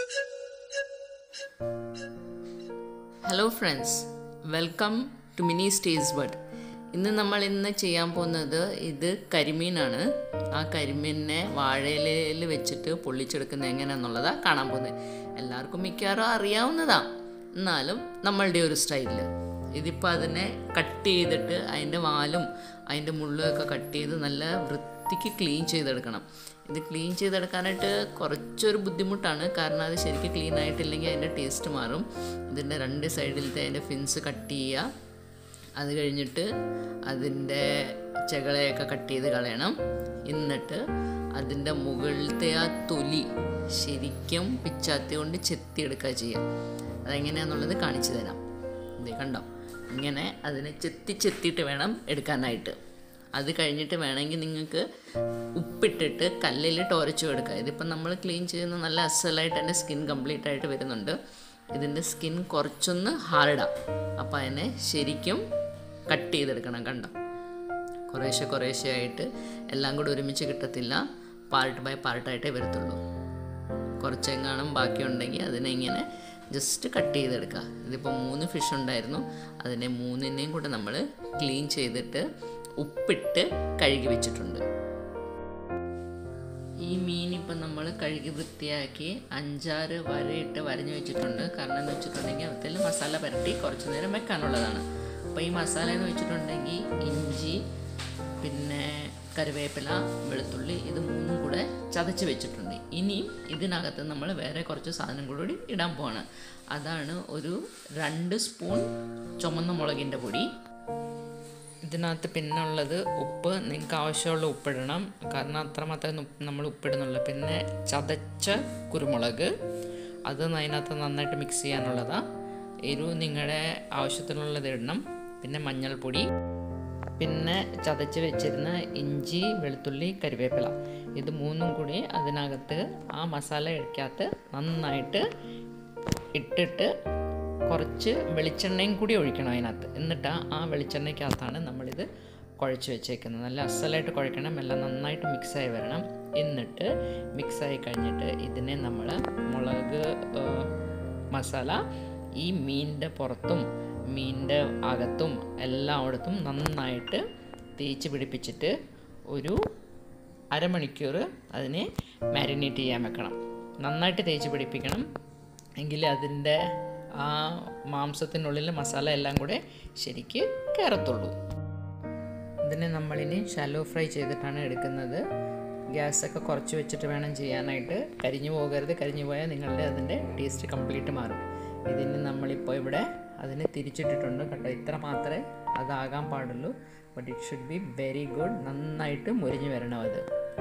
hello friends welcome to mini stays bird ഇന്ന് നമ്മൾ ഇന്ന് ചെയ്യാൻ പോകുന്നത് ഇത് കരിമീനാണ് ആ കരിമീനിനെ വാഴയിലയിൽ വെച്ചിട്ട് പൊള്ളിച്ചെടുക്കുന്നത് എങ്ങനെയാണെന്നുള്ളതാണ് കാണാൻ പോകുന്നത് എല്ലാവർക്കും മിക്കവാറും അറിയാവുന്നതാ എന്നാലും നമ്മളുടെ ഒരു സ്റ്റൈലിൽ ഇതിപ്പോൾ അതിനെ കട്ട് ചെയ്തിട്ട് അതിൻ്റെ വാലും അതിൻ്റെ മുള്ളുമൊക്കെ കട്ട് ചെയ്ത് നല്ല വൃത്തിക്ക് ക്ലീൻ ചെയ്തെടുക്കണം ഇത് ക്ലീൻ ചെയ്തെടുക്കാനായിട്ട് കുറച്ചൊരു ബുദ്ധിമുട്ടാണ് കാരണം അത് ശരിക്കും ക്ലീൻ ആയിട്ടില്ലെങ്കിൽ അതിൻ്റെ ടേസ്റ്റ് മാറും ഇതിൻ്റെ രണ്ട് സൈഡിലത്തെ അതിൻ്റെ ഫിൻസ് കട്ട് ചെയ്യുക അത് കഴിഞ്ഞിട്ട് അതിൻ്റെ ചെകളയൊക്കെ കട്ട് ചെയ്ത് കളയണം എന്നിട്ട് അതിൻ്റെ മുകളിലത്തെ ആ തൊലി ശരിക്കും പിച്ചാത്തി കൊണ്ട് ചെത്തിയെടുക്കുക ചെയ്യുക അതെങ്ങനെയാണെന്നുള്ളത് കാണിച്ചു തരാം ഇതേ കണ്ടോ ഇങ്ങനെ അതിനെ ചെത്തി ചെത്തിയിട്ട് വേണം എടുക്കാനായിട്ട് അത് കഴിഞ്ഞിട്ട് വേണമെങ്കിൽ നിങ്ങൾക്ക് ഉപ്പിട്ടിട്ട് കല്ലിൽ ടോരച്ചു എടുക്കുക ഇതിപ്പം നമ്മൾ ക്ലീൻ ചെയ്യുന്ന നല്ല അസലായിട്ട് എൻ്റെ സ്കിൻ കംപ്ലീറ്റ് ആയിട്ട് വരുന്നുണ്ട് ഇതിൻ്റെ സ്കിൻ കുറച്ചൊന്ന് ഹാർഡാണ് അപ്പോൾ അതിനെ ശരിക്കും കട്ട് ചെയ്തെടുക്കണം കണ്ടോ കുറേശ്ശെ കുറേശ്ശെ ആയിട്ട് എല്ലാം കൂടെ ഒരുമിച്ച് കിട്ടത്തില്ല പാർട്ട് ബൈ പാർട്ടായിട്ടേ വരത്തുള്ളൂ കുറച്ചെങ്ങാനും ബാക്കിയുണ്ടെങ്കിൽ അതിനെ ഇങ്ങനെ ജസ്റ്റ് കട്ട് ചെയ്തെടുക്കുക ഇതിപ്പോൾ മൂന്ന് ഫിഷ് ഉണ്ടായിരുന്നു അതിനെ മൂന്നിനെയും കൂടെ നമ്മൾ ക്ലീൻ ചെയ്തിട്ട് ഉപ്പിട്ട് കഴുകി വെച്ചിട്ടുണ്ട് ഈ മീൻ ഇപ്പം നമ്മൾ കഴുകി വൃത്തിയാക്കി അഞ്ചാറ് വരയിട്ട് വരഞ്ഞു വെച്ചിട്ടുണ്ട് കാരണം എന്ന് വെച്ചിട്ടുണ്ടെങ്കിൽ അതിൽ മസാല പുരട്ടി കുറച്ച് നേരം വെക്കാനുള്ളതാണ് അപ്പോൾ ഈ മസാല എന്ന് വെച്ചിട്ടുണ്ടെങ്കിൽ ഇഞ്ചി പിന്നെ കറിവേപ്പില വെളുത്തുള്ളി ഇത് മൂന്നും കൂടെ ചതച്ച് വെച്ചിട്ടുണ്ട് ഇനിയും ഇതിനകത്ത് നമ്മൾ വേറെ കുറച്ച് സാധനം കൂടി ഇടാൻ പോവാണ് അതാണ് ഒരു രണ്ട് സ്പൂൺ ചുമന്ന മുളകിൻ്റെ പൊടി ഇതിനകത്ത് പിന്നെ ഉള്ളത് ഉപ്പ് നിങ്ങൾക്ക് ആവശ്യമുള്ള ഉപ്പിടണം കാരണം അത്രമാത്രം നമ്മൾ ഉപ്പിടുന്നുള്ളൂ പിന്നെ ചതച്ച കുരുമുളക് അത് അതിനകത്ത് നന്നായിട്ട് മിക്സ് ചെയ്യാനുള്ളതാണ് എരിവ് നിങ്ങളുടെ ആവശ്യത്തിനുള്ളത് ഇടണം പിന്നെ മഞ്ഞൾപ്പൊടി പിന്നെ ചതച്ച് വെച്ചിരുന്ന ഇഞ്ചി വെളുത്തുള്ളി കരിവേപ്പില ഇത് മൂന്നും കൂടി അതിനകത്ത് ആ മസാല ഇടിക്കകത്ത് നന്നായിട്ട് ഇട്ടിട്ട് കുറച്ച് വെളിച്ചെണ്ണയും കൂടി ഒഴിക്കണം അതിനകത്ത് എന്നിട്ട് ആ വെളിച്ചെണ്ണയ്ക്കകത്താണ് നമ്മളിത് കുഴച്ച് വെച്ചേക്കുന്നത് നല്ല അസലായിട്ട് കുഴക്കണം എല്ലാം നന്നായിട്ട് മിക്സായി വരണം എന്നിട്ട് മിക്സായി കഴിഞ്ഞിട്ട് ഇതിനെ നമ്മൾ മുളക് മസാല ഈ മീനിൻ്റെ പുറത്തും മീനിൻ്റെ അകത്തും എല്ലായിടത്തും നന്നായിട്ട് തേച്ച് പിടിപ്പിച്ചിട്ട് ഒരു അരമണിക്കൂർ അതിനെ മാരിനേറ്റ് ചെയ്യാൻ വെക്കണം നന്നായിട്ട് തേച്ച് പിടിപ്പിക്കണം എങ്കിൽ അതിൻ്റെ ആ മാംസത്തിനുള്ളിൽ മസാല എല്ലാം കൂടെ ശരിക്ക് കയറത്തുള്ളൂ ഇതിനെ നമ്മളിനി ഷാലോ ഫ്രൈ ചെയ്തിട്ടാണ് എടുക്കുന്നത് ഗ്യാസൊക്കെ കുറച്ച് വെച്ചിട്ട് വേണം ചെയ്യാനായിട്ട് കരിഞ്ഞു പോകരുത് കരിഞ്ഞു പോയാൽ നിങ്ങളുടെ അതിൻ്റെ ടേസ്റ്റ് കംപ്ലീറ്റ് മാറും ഇതിന് നമ്മളിപ്പോൾ ഇവിടെ അതിനെ തിരിച്ചിട്ടിട്ടുണ്ട് കേട്ടോ ഇത്ര മാത്രമേ അതാകാൻ പാടുള്ളൂ but it should be very good നന്നായിട്ട് മുരിഞ്ഞു വരണം അത്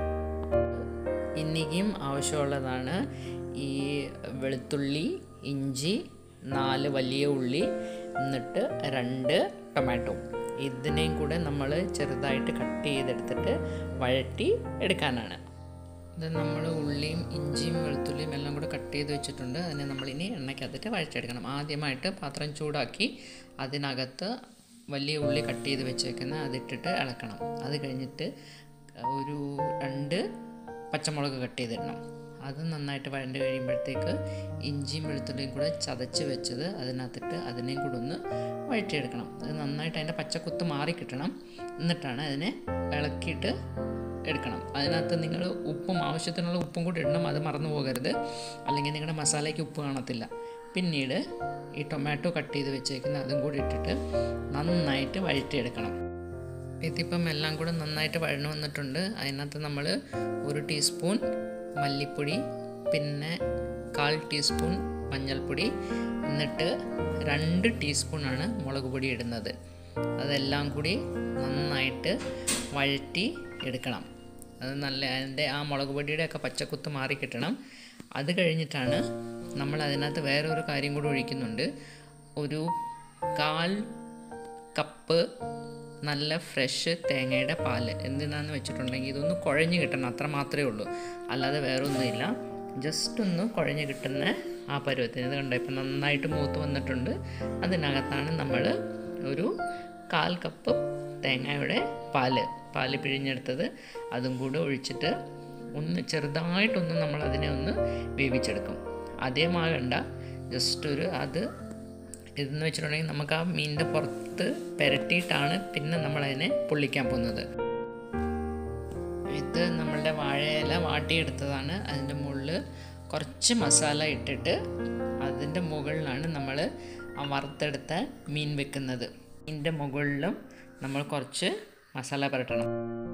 ഇന്നിക്കും ആവശ്യമുള്ളതാണ് ഈ വെളുത്തുള്ളി ഇഞ്ചി നാല് വലിയ ഉള്ളി എന്നിട്ട് രണ്ട് ടൊമാറ്റോ ഇതിനെയും കൂടെ നമ്മൾ ചെറുതായിട്ട് കട്ട് ചെയ്തെടുത്തിട്ട് വഴറ്റി എടുക്കാനാണ് ഇത് നമ്മൾ ഉള്ളിയും ഇഞ്ചിയും വെളുത്തുള്ളിയും എല്ലാം കൂടെ കട്ട് ചെയ്ത് വെച്ചിട്ടുണ്ട് അതിനെ നമ്മളിനി എണ്ണയ്ക്കകത്തിട്ട് വഴറ്റിയെടുക്കണം ആദ്യമായിട്ട് പാത്രം ചൂടാക്കി അതിനകത്ത് വലിയ ഉള്ളി കട്ട് ചെയ്ത് വെച്ചേക്കുന്ന അതിട്ടിട്ട് ഇളക്കണം അത് കഴിഞ്ഞിട്ട് ഒരു രണ്ട് പച്ചമുളക് കട്ട് ചെയ്തിടണം അത് നന്നായിട്ട് വഴണ്ട് കഴിയുമ്പോഴത്തേക്ക് ഇഞ്ചിയും വെളുത്തുള്ളിയും കൂടെ ചതച്ച് വെച്ചത് അതിനകത്തിട്ട് അതിനെയും കൂടെ ഒന്ന് വഴറ്റിയെടുക്കണം അത് നന്നായിട്ട് അതിൻ്റെ പച്ചക്കുത്ത് മാറി കിട്ടണം എന്നിട്ടാണ് അതിനെ ഇളക്കിയിട്ട് എടുക്കണം അതിനകത്ത് നിങ്ങൾ ഉപ്പും ആവശ്യത്തിനുള്ള ഉപ്പും കൂടി ഇടണം അത് മറന്നു പോകരുത് അല്ലെങ്കിൽ നിങ്ങളുടെ മസാലയ്ക്ക് ഉപ്പ് കാണത്തില്ല പിന്നീട് ഈ ടൊമാറ്റോ കട്ട് ചെയ്ത് വെച്ചേക്കുന്ന അതും കൂടി ഇട്ടിട്ട് നന്നായിട്ട് വഴറ്റിയെടുക്കണം ഇതിപ്പം എല്ലാം കൂടെ നന്നായിട്ട് വഴന്നു വന്നിട്ടുണ്ട് അതിനകത്ത് നമ്മൾ ഒരു ടീസ്പൂൺ മല്ലിപ്പൊടി പിന്നെ കാൽ ടീസ്പൂൺ മഞ്ഞൾപ്പൊടി എന്നിട്ട് രണ്ട് ടീസ്പൂണാണ് മുളക് പൊടി ഇടുന്നത് അതെല്ലാം കൂടി നന്നായിട്ട് വഴറ്റി എടുക്കണം അത് നല്ല അതിൻ്റെ ആ മുളക് പൊടിയുടെ ഒക്കെ പച്ചക്കുത്ത് മാറി കിട്ടണം അത് കഴിഞ്ഞിട്ടാണ് നമ്മൾ അതിനകത്ത് വേറെ ഒരു കാര്യം കൂടി ഒഴിക്കുന്നുണ്ട് ഒരു കാൽ കപ്പ് നല്ല ഫ്രഷ് തേങ്ങയുടെ പാല് എന്തിനാന്ന് വെച്ചിട്ടുണ്ടെങ്കിൽ ഇതൊന്ന് കുഴഞ്ഞ് കിട്ടണം അത്ര മാത്രമേ ഉള്ളൂ അല്ലാതെ വേറെ ഒന്നുമില്ല ജസ്റ്റ് ഒന്ന് കുഴഞ്ഞ് കിട്ടുന്ന ആ പരുവത്തിന് ഇത് കണ്ടോ ഇപ്പം നന്നായിട്ട് മൂത്ത് വന്നിട്ടുണ്ട് അതിനകത്താണ് നമ്മൾ ഒരു കാൽ കപ്പ് തേങ്ങയുടെ പാല് പാല് പിഴിഞ്ഞെടുത്തത് അതും കൂടെ ഒഴിച്ചിട്ട് ഒന്ന് ചെറുതായിട്ടൊന്ന് നമ്മൾ അതിനെ ഒന്ന് വേവിച്ചെടുക്കും അതേമാകണ്ട ജസ്റ്റ് ഒരു അത് ഇതെന്ന് വെച്ചിട്ടുണ്ടെങ്കിൽ നമുക്ക് ആ മീനിൻ്റെ പുറത്ത് പുരട്ടിയിട്ടാണ് പിന്നെ നമ്മളതിനെ പൊള്ളിക്കാൻ പോകുന്നത് ഇത് നമ്മളുടെ വാഴയില വാട്ടിയെടുത്തതാണ് അതിൻ്റെ മുകളിൽ കുറച്ച് മസാല ഇട്ടിട്ട് അതിൻ്റെ മുകളിലാണ് നമ്മൾ ആ വറുത്തെടുത്ത മീൻ വെക്കുന്നത് മീനിൻ്റെ മുകളിലും നമ്മൾ കുറച്ച് മസാല പുരട്ടണം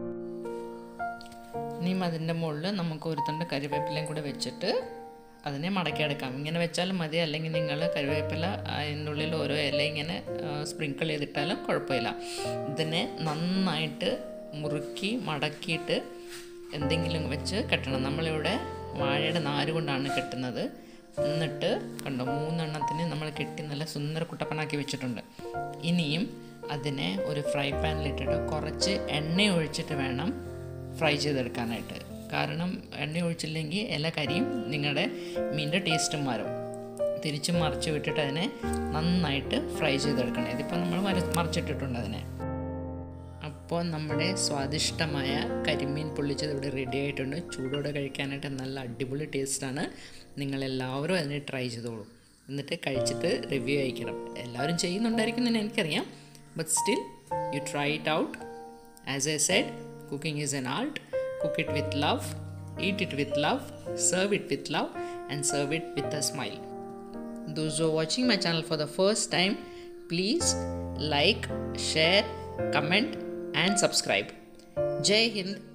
ഇനിയും അതിൻ്റെ മുകളിൽ നമുക്ക് ഒരു തണ്ട് കരിവേപ്പിലയും കൂടെ വെച്ചിട്ട് അതിനെ മടക്കിയെടുക്കാം ഇങ്ങനെ വെച്ചാലും മതി അല്ലെങ്കിൽ നിങ്ങൾ കരിവേപ്പില അതിൻ്റെ ഉള്ളിൽ ഓരോ ഇല ഇങ്ങനെ സ്പ്രിങ്കിൾ ചെയ്തിട്ടാലും കുഴപ്പമില്ല ഇതിനെ നന്നായിട്ട് മുറുക്കി മടക്കിയിട്ട് എന്തെങ്കിലും വെച്ച് കെട്ടണം നമ്മളിവിടെ വാഴയുടെ നാര് കൊണ്ടാണ് കെട്ടുന്നത് എന്നിട്ട് കണ്ടോ മൂന്നെണ്ണത്തിന് നമ്മൾ കെട്ടി നല്ല സുന്ദര കുട്ടപ്പനാക്കി വെച്ചിട്ടുണ്ട് ഇനിയും അതിനെ ഒരു ഫ്രൈ പാനിലിട്ടിട്ട് കുറച്ച് എണ്ണ ഒഴിച്ചിട്ട് വേണം ഫ്രൈ ചെയ്തെടുക്കാനായിട്ട് കാരണം എണ്ണ ഒഴിച്ചില്ലെങ്കിൽ ഇല കരിയും നിങ്ങളുടെ മീനിൻ്റെ ടേസ്റ്റും മാറും തിരിച്ചും മറിച്ച് വിട്ടിട്ട് അതിനെ നന്നായിട്ട് ഫ്രൈ ചെയ്തെടുക്കണം ഇതിപ്പോൾ നമ്മൾ മര മറിച്ചിട്ടിട്ടുണ്ട് അതിനെ അപ്പോൾ നമ്മുടെ സ്വാദിഷ്ടമായ കരിമീൻ പൊള്ളിച്ചത് ഇവിടെ റെഡി ആയിട്ടുണ്ട് ചൂടോടെ കഴിക്കാനായിട്ട് നല്ല അടിപൊളി ടേസ്റ്റാണ് നിങ്ങളെല്ലാവരും അതിനെ ട്രൈ ചെയ്തോളൂ എന്നിട്ട് കഴിച്ചിട്ട് റിവ്യൂ അയക്കണം എല്ലാവരും ചെയ്യുന്നുണ്ടായിരിക്കും എന്ന് എനിക്കറിയാം but still you try it out as I said cooking is an art cook it with love eat it with love serve it with love and serve it with a smile those who are watching my channel for the first time please like share comment and subscribe jai hind